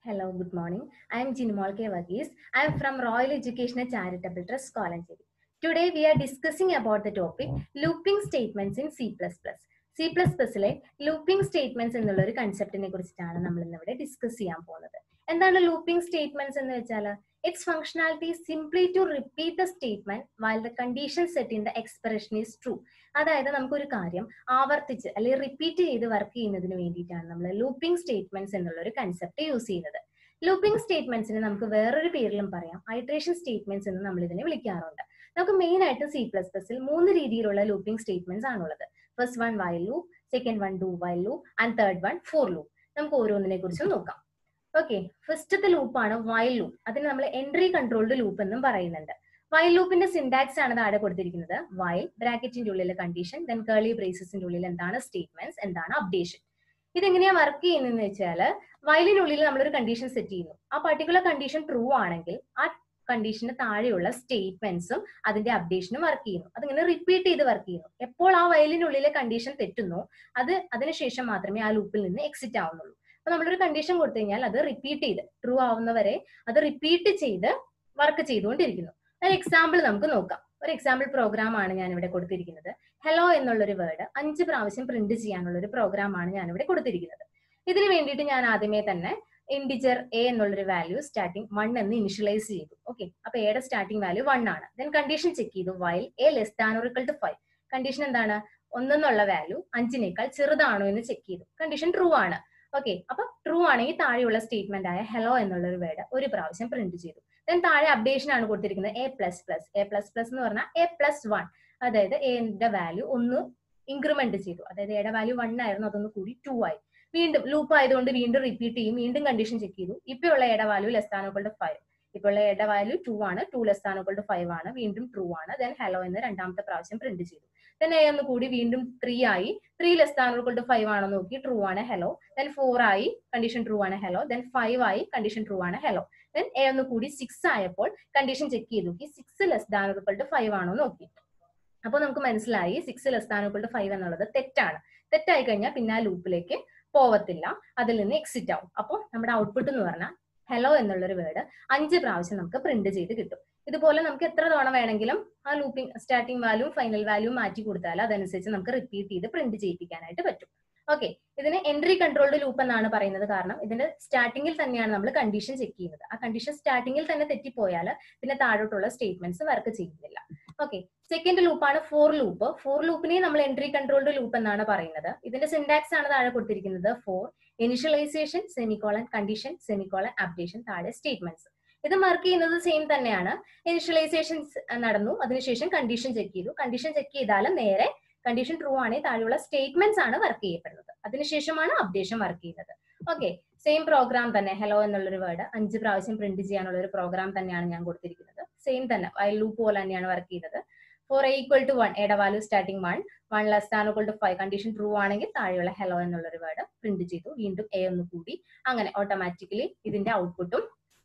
Hello, good morning. I am Jinmol K. Varghese. I am from Royal Educational Charitable Trust, Kolancheri. Today we are discussing about the topic looping statements in C++. C plus പ്ലസിലെ looping statements എന്നുള്ള ഒരു കൺസെപ്റ്റിനെ കുറിച്ചിട്ടാണ് നമ്മൾ ഇന്നിവിടെ discuss ചെയ്യാൻ പോകുന്നത് എന്താണ് looping statements എന്ന് വെച്ചാൽ it's functionality simply to repeat the statement while the condition set in the expression is true അതായത് നമുക്കൊരു കാര്യം ആവർത്തിച്ച് അല്ലെങ്കിൽ റിപ്പീറ്റ് ചെയ്ത് വർക്ക് ചെയ്യുന്നതിന് വേണ്ടിയിട്ടാണ് നമ്മൾ ലൂപ്പിംഗ് സ്റ്റേറ്റ്മെന്റ്സ് എന്നുള്ള ഒരു കൺസെപ്റ്റ് യൂസ് ചെയ്യുന്നത് ലൂപ്പിംഗ് സ്റ്റേറ്റ്മെന്റ്സിന് നമുക്ക് വേറൊരു പേരിലും പറയാം ഐട്രേഷൻ സ്റ്റേറ്റ്മെന്റ്സ് എന്ന് നമ്മൾ ഇതിനെ വിളിക്കാറുണ്ട് നമുക്ക് മെയിൻ ആയിട്ട് സി പ്ലസ് പ്ലസിൽ മൂന്ന് രീതിയിലുള്ള ലൂപ്പിംഗ് സ്റ്റേറ്റ്മെന്റ്സ് ആണുള്ളത് first one while loop second one do while loop and third one for loop നമുക്ക് ഓരോന്നിനെ കുറിച്ചും നോക്കാം ഓക്കെ ഫസ്റ്റത്തെ ലൂപ്പാണ് വൈൽ ലൂപ്പ് അതിന് നമ്മൾ എൻട്രി കൺട്രോൾഡ് ലൂപ്പ് എന്നും പറയുന്നുണ്ട് വൈൽ ലൂപ്പിന്റെ സിൻടാക്സ് ആണ് താഴെ കൊടുത്തിരിക്കുന്നത് വൈൽ ബ്രാക്കറ്റിന്റെ ഉള്ളിലെ കണ്ടീഷൻ ദെൻ കേളി ബ്രേസസിന്റെ ഉള്ളിൽ എന്താണ് സ്റ്റേറ്റ്മെന്റ്സ് എന്താണ് അപ്ഡേഷൻ ഇതെങ്ങനെയാ വർക്ക് ചെയ്യുന്നതെന്ന് വെച്ചാൽ വയലിനുള്ളിൽ നമ്മളൊരു കണ്ടീഷൻ സെറ്റ് ചെയ്യുന്നു ആ പർട്ടിക്കുലർ കണ്ടീഷൻ ട്രൂ ആണെങ്കിൽ ആ കണ്ടീഷന് താഴെയുള്ള സ്റ്റേറ്റ്മെന്റ്സും അതിന്റെ അപ്ഡേഷനും വർക്ക് ചെയ്യുന്നു അതിങ്ങനെ റിപ്പീറ്റ് ചെയ്ത് വർക്ക് ചെയ്യുന്നു എപ്പോൾ ആ വയലിനുള്ളിലെ കണ്ടീഷൻ തെറ്റുന്നു അത് അതിനുശേഷം മാത്രമേ ആ ലൂപ്പിൽ നിന്ന് എക്സിറ്റ് ആവുന്നുള്ളൂ അപ്പൊ നമ്മളൊരു കണ്ടീഷൻ കൊടുത്തു കഴിഞ്ഞാൽ അത് റിപ്പീറ്റ് ചെയ്ത് ട്രൂ ആവുന്നവരെ അത് റിപ്പീറ്റ് ചെയ്ത് വർക്ക് ചെയ്തുകൊണ്ടിരിക്കുന്നു ഒരു എക്സാമ്പിൾ നമുക്ക് നോക്കാം ഒരു എക്സാമ്പിൾ പ്രോഗ്രാം ആണ് ഞാൻ ഇവിടെ കൊടുത്തിരിക്കുന്നത് ഹലോ എന്നുള്ളൊരു വേർഡ് അഞ്ച് പ്രാവശ്യം പ്രിന്റ് ചെയ്യാനുള്ള ഒരു പ്രോഗ്രാം ആണ് ഞാൻ ഇവിടെ കൊടുത്തിരിക്കുന്നത് ഇതിന് വേണ്ടിയിട്ട് ഞാൻ ആദ്യമേ തന്നെ ഇൻഡിജർ എ എന്നുള്ളൊരു വാല്യൂ സ്റ്റാർട്ടിംഗ് വൺ എന്ന് ഇനിഷ്യലൈസ് ചെയ്തു ഓക്കെ അപ്പൊ എയുടെ സ്റ്റാർട്ടിംഗ് വാല്യൂ വൺ ആണ് ദെൻ കണ്ടീഷൻ ചെക്ക് ചെയ്തു while a less than or to five condition എന്താണ് ഒന്നെന്നുള്ള വാല്യൂ അഞ്ചിനേക്കാൾ ചെറുതാണോ എന്ന് ചെക്ക് ചെയ്തു കണ്ടീഷൻ ട്രൂ ആണ് ഓക്കെ അപ്പൊ ട്രൂ ആണെങ്കിൽ താഴെയുള്ള സ്റ്റേറ്റ്മെന്റ് ആയ ഹലോ എന്നുള്ള ഒരു വേർഡ് ഒരു പ്രാവശ്യം പ്രിന്റ് ചെയ്തു ദെൻ താഴെ അപ്ഡേഷൻ ആണ് കൊടുത്തിരിക്കുന്നത് a plus plus a plus plus എന്ന് പറഞ്ഞാൽ എ പ്ലസ് വൺ അതായത് എന്റെ വാല്യൂ ഒന്ന് ഇൻക്രിമെന്റ് ചെയ്തു അതായത് എയുടെ വാല്യൂ വൺ ആയിരുന്നു അതൊന്ന് കൂടി ടു ആയി വീണ്ടും ലൂപ്പ് ആയതുകൊണ്ട് വീണ്ടും റിപ്പീറ്റ് ചെയ്യും വീണ്ടും കണ്ടീഷൻ ചെക്ക് ചെയ്തു ഇപ്പോൾ ഉള്ള എയുടെ വാല്യൂ ലെസ് താനോക്കളുടെ ഫൈവ് ഇപ്പോൾ ഉള്ള എയുടെ വാല്യൂ ടു ആണ് ടു ലെസ് താനോക്കളുടെ ഫൈവ് ആണ് വീണ്ടും ട്രൂ ആണ് ദെൻ ഹലോ എന്ന് രണ്ടാമത്തെ പ്രാവശ്യം പ്രിന്റ് ചെയ്തു ദെൻ എ ഒന്ന് കൂടി വീണ്ടും ത്രീ ആയി ത്രീ ലെസ് താനോക്കളുടെ ഫൈവ് ആണോ നോക്കി ട്രൂ ആണ് ഹലോ ദെൻ ഫോർ ആയി കണ്ടീഷൻ ട്രൂ ആണ് ഹലോ ദെൻ ഫൈവ് ആയി കണ്ടീഷൻ ട്രൂ ആണ് ഹലോ ദെൻ എ ഒന്ന് കൂടി സിക്സ് ആയപ്പോൾ കണ്ടീഷൻ ചെക്ക് ചെയ്തു നോക്കി സിക്സ് ലെസ് താനോക്കളുടെ ഫൈവ് ആണോ നോക്കി അപ്പോൾ നമുക്ക് മനസ്സിലായി സിക്സ് ലെസ് താനോക്കളുടെ ഫൈവ് എന്നുള്ളത് തെറ്റാണ് തെറ്റായി കഴിഞ്ഞാൽ പിന്നെ ആ ലൂപ്പിലേക്ക് പോവത്തില്ല അതിൽ നിന്ന് എക്സിറ്റ് ആവും അപ്പോൾ നമ്മുടെ ഔട്ട്പുട്ട് എന്ന് പറഞ്ഞാൽ ഹലോ എന്നുള്ളൊരു വേർഡ് അഞ്ച് പ്രാവശ്യം നമുക്ക് പ്രിന്റ് ചെയ്ത് കിട്ടും ഇതുപോലെ നമുക്ക് എത്ര തവണ വേണമെങ്കിലും ആ looping starting value final value മാറ്റി കൊടുത്താൽ അതനുസരിച്ച് നമുക്ക് റിപ്പീറ്റ് ചെയ്ത് പ്രിന്റ് ചെയ്യിപ്പിക്കാനായിട്ട് പറ്റും ഓക്കെ ഇതിന് എൻട്രി കൺട്രോൾഡ് ലൂപ്പ് എന്നാണ് പറയുന്നത് കാരണം ഇതിന്റെ സ്റ്റാർട്ടിങ്ങിൽ തന്നെയാണ് നമ്മൾ കണ്ടീഷൻ ചെക്ക് ചെയ്യുന്നത് ആ കണ്ടീഷൻ സ്റ്റാർട്ടിങ്ങിൽ തന്നെ തെറ്റിപ്പോയാൽ പിന്നെ താഴോട്ടുള്ള സ്റ്റേറ്റ്മെന്റ്സ് വർക്ക് ചെയ്യുന്നില്ല ഓക്കെ സെക്കൻഡ് ലൂപ്പാണ് ഫോർ ലൂപ്പ് ഫോർ ലൂപ്പിനെ നമ്മൾ എൻട്രി കൺട്രോൾഡ് ലൂപ്പ് എന്നാണ് പറയുന്നത് ഇതിന്റെ സിൻടാക്സ് ആണ് താഴെ കൊടുത്തിരിക്കുന്നത് for initialization semicolon condition semicolon updation താഴെ സ്റ്റേറ്റ്മെന്റ്സ് ഇത് വർക്ക് ചെയ്യുന്നത് സെയിം തന്നെയാണ് ഇനിഷ്യലൈസേഷൻ നടന്നു അതിനുശേഷം കണ്ടീഷൻ ചെക്ക് ചെയ്തു കണ്ടീഷൻ ചെക്ക് ചെയ്താൽ നേരെ കണ്ടീഷൻ ട്രൂ ആണെങ്കിൽ താഴെയുള്ള സ്റ്റേറ്റ്മെന്റ്സ് ആണ് വർക്ക് ചെയ്യപ്പെടുന്നത് അതിനുശേഷമാണ് അപ്ഡേഷൻ വർക്ക് ചെയ്യുന്നത് ഓക്കെ സെയിം പ്രോഗ്രാം തന്നെ ഹലോ എന്നുള്ളൊരു വേർഡ് അഞ്ച് പ്രാവശ്യം പ്രിന്റ് ചെയ്യാനുള്ള ഒരു പ്രോഗ്രാം തന്നെയാണ് ഞാൻ കൊടുത്തിരിക്കുന്നത് സെയിം തന്നെ വൈൽ ലൂപ്പ് പോലെ തന്നെയാണ് വർക്ക് ചെയ്തത് for a equal to one എയുടെ value starting one one less than equal to five condition true ആണെങ്കിൽ താഴെയുള്ള ഹലോ എന്നുള്ളൊരു വേർഡ് പ്രിന്റ് ചെയ്തു വീണ്ടും എ ഒന്ന് കൂടി അങ്ങനെ ഓട്ടോമാറ്റിക്കലി ഇതിന്റെ ഔട്ട്പുട്ടും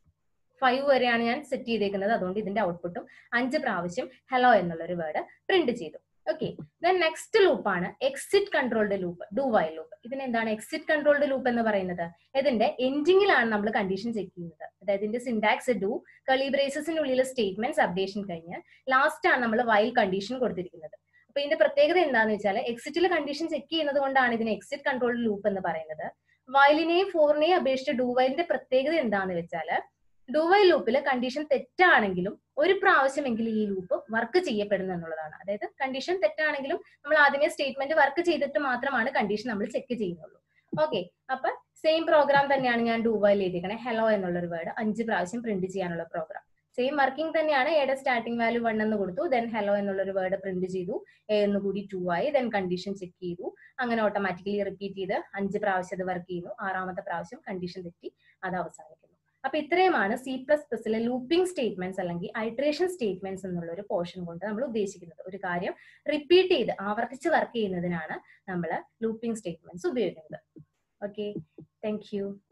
ഫൈവ് വരെയാണ് ഞാൻ സെറ്റ് ചെയ്തേക്കുന്നത് അതുകൊണ്ട് ഇതിന്റെ ഔട്ട്പുട്ടും അഞ്ച് പ്രാവശ്യം ഹലോ എന്നുള്ളൊരു വേർഡ് പ്രിന്റ് ചെയ്തു ഓക്കെ ദെൻ നെക്സ്റ്റ് ലൂപ്പാണ് exit controlled loop do while loop ഇതിന് എന്താണ് എക്സിറ്റ് കൺട്രോൾഡ് ലൂപ്പ് എന്ന് പറയുന്നത് ഇതിന്റെ എൻഡിങ്ങിലാണ് നമ്മൾ കണ്ടീഷൻ ചെക്ക് ചെയ്യുന്നത് അതായത് ഇതിന്റെ സിൻടാക്സ് ഡു കളി ബ്രേസസിനുള്ളിലെ സ്റ്റേറ്റ്മെന്റ്സ് അപ്ഡേഷൻ കഴിഞ്ഞ് ലാസ്റ്റ് ആണ് നമ്മൾ വൈൽ കണ്ടീഷൻ കൊടുത്തിരിക്കുന്നത് അപ്പൊ ഇതിന്റെ പ്രത്യേകത എന്താണെന്ന് വെച്ചാൽ എക്സിറ്റിലെ കണ്ടീഷൻ ചെക്ക് ചെയ്യുന്നത് കൊണ്ടാണ് ഇതിന് എക്സിറ്റ് കൺട്രോൾഡ് ലൂപ്പ് എന്ന് പറയുന്നത് വയലിനെയും ഫോറിനെയും അപേക്ഷിച്ച് ഡു വൈലിന്റെ പ്രത്യേകത എന്താണെന്ന് വെച്ചാൽ ഡുവൈൽ ലൂപ്പിൽ കണ്ടീഷൻ തെറ്റാണെങ്കിലും ഒരു പ്രാവശ്യമെങ്കിലും ഈ ലൂപ്പ് വർക്ക് ചെയ്യപ്പെടുന്നു എന്നുള്ളതാണ് അതായത് കണ്ടീഷൻ തെറ്റാണെങ്കിലും നമ്മൾ ആദ്യമേ സ്റ്റേറ്റ്മെന്റ് വർക്ക് ചെയ്തിട്ട് മാത്രമാണ് കണ്ടീഷൻ നമ്മൾ ചെക്ക് ചെയ്യുന്നുള്ളൂ ഓക്കെ അപ്പൊ സെയിം പ്രോഗ്രാം തന്നെയാണ് ഞാൻ ഡുവൈൽ എഴുതിക്കണേ ഹലോ എന്നുള്ളൊരു വേർഡ് അഞ്ച് പ്രാവശ്യം പ്രിന്റ് ചെയ്യാനുള്ള പ്രോഗ്രാം സെയിം വർക്കിംഗ് തന്നെയാണ് എയുടെ സ്റ്റാർട്ടിംഗ് വാല്യൂ വൺ എന്ന് കൊടുത്തു ദെൻ ഹലോ എന്നുള്ളൊരു വേർഡ് പ്രിന്റ് ചെയ്തു എ എന്ന് കൂടി ടു ആയി ദെൻ കണ്ടീഷൻ ചെക്ക് ചെയ്തു അങ്ങനെ ഓട്ടോമാറ്റിക്കലി റിപ്പീറ്റ് ചെയ്ത് അഞ്ച് പ്രാവശ്യം അത് വർക്ക് ചെയ്യുന്നു ആറാമത്തെ പ്രാവശ്യം കണ്ടീഷൻ തെറ്റി അത് അവസാനിക്കുന്നു അപ്പൊ ഇത്രയുമാണ് സി പ്ലസ് പ്ലസിലെ ലൂപ്പിംഗ് സ്റ്റേറ്റ്മെന്റ്സ് അല്ലെങ്കിൽ ഐട്രേഷൻ സ്റ്റേറ്റ്മെന്റ്സ് എന്നുള്ള ഒരു പോർഷൻ കൊണ്ട് നമ്മൾ ഉദ്ദേശിക്കുന്നത് ഒരു കാര്യം റിപ്പീറ്റ് ചെയ്ത് ആവർത്തിച്ച് വർക്ക് ചെയ്യുന്നതിനാണ് നമ്മൾ ലൂപ്പിംഗ് സ്റ്റേറ്റ്മെന്റ്സ് ഉപയോഗിക്കുന്നത് ഓക്കെ താങ്ക് യു